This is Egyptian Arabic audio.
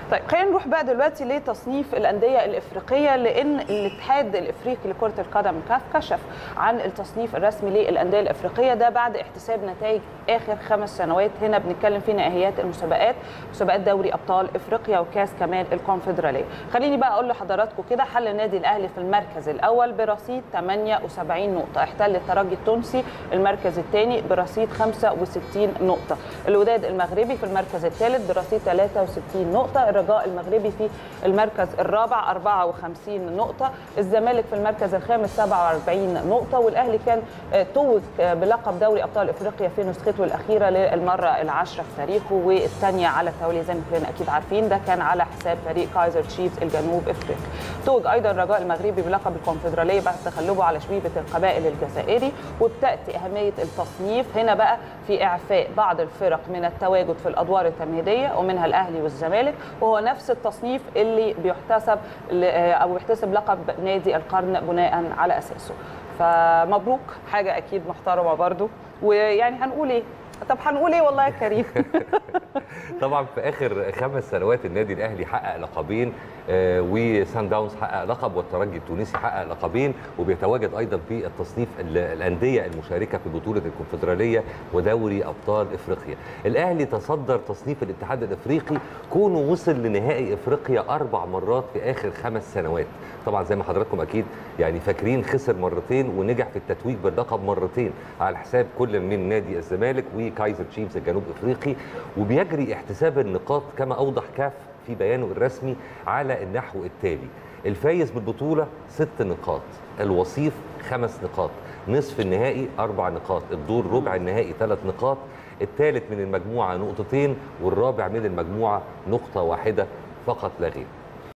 طيب خلينا نروح بقى دلوقتي لتصنيف الانديه الافريقيه لان الاتحاد الافريقي لكره القدم كاف كشف عن التصنيف الرسمي للانديه الافريقيه ده بعد احتساب نتائج اخر خمس سنوات هنا بنتكلم في نهائيات المسابقات مسابقات دوري ابطال افريقيا وكاس كمان الكونفدراليه خليني بقى اقول لحضراتكم كده حل النادي الاهلي في المركز الاول برصيد 78 نقطه احتل الترجي التونسي المركز الثاني برصيد 65 نقطه الوداد المغربي في المركز الثالث برصيد 63 نقطه الرجاء المغربي في المركز الرابع 54 نقطه الزمالك في المركز الخامس 47 نقطه والاهلي كان توج بلقب دوري ابطال افريقيا في نسخته الاخيره للمره العاشره في تاريخه والثانيه على التوالي زي ما كلنا اكيد عارفين ده كان على حساب فريق كايزر تشيفز الجنوب افريقي توج ايضا الرجاء المغربي بلقب الكونفدراليه بعد تغلبه على شبيبه القبائل الجزائري وبتاتي اهميه التصنيف هنا بقى في اعفاء بعض الفرق من التواجد في الادوار التمهيديه ومنها الاهلي والزمالك وهو نفس التصنيف اللي بيحتسب او بيحتسب لقب نادي القرن بناء على اساسه فمبروك حاجه اكيد محترمه برضو ويعني هنقول ايه طب هنقول ايه والله يا كريم طبعا في اخر خمس سنوات النادي الاهلي حقق لقبين آه وسان داونز حقق لقب والترجي التونسي حقق لقبين وبيتواجد ايضا في التصنيف الانديه المشاركه في بطوله الكونفدراليه ودوري ابطال افريقيا. الاهلي تصدر تصنيف الاتحاد الافريقي كونه وصل لنهائي افريقيا اربع مرات في اخر خمس سنوات. طبعا زي ما حضراتكم اكيد يعني فاكرين خسر مرتين ونجح في التتويج باللقب مرتين على حساب كل من نادي الزمالك وكايزر تشيفز الجنوب افريقي وبيجري احتساب النقاط كما اوضح كاف في بيانه الرسمي على النحو التالي الفايز بالبطولة ست نقاط الوصيف خمس نقاط نصف النهائي أربع نقاط الدور ربع النهائي ثلاث نقاط الثالث من المجموعة نقطتين والرابع من المجموعة نقطة واحدة فقط لا غير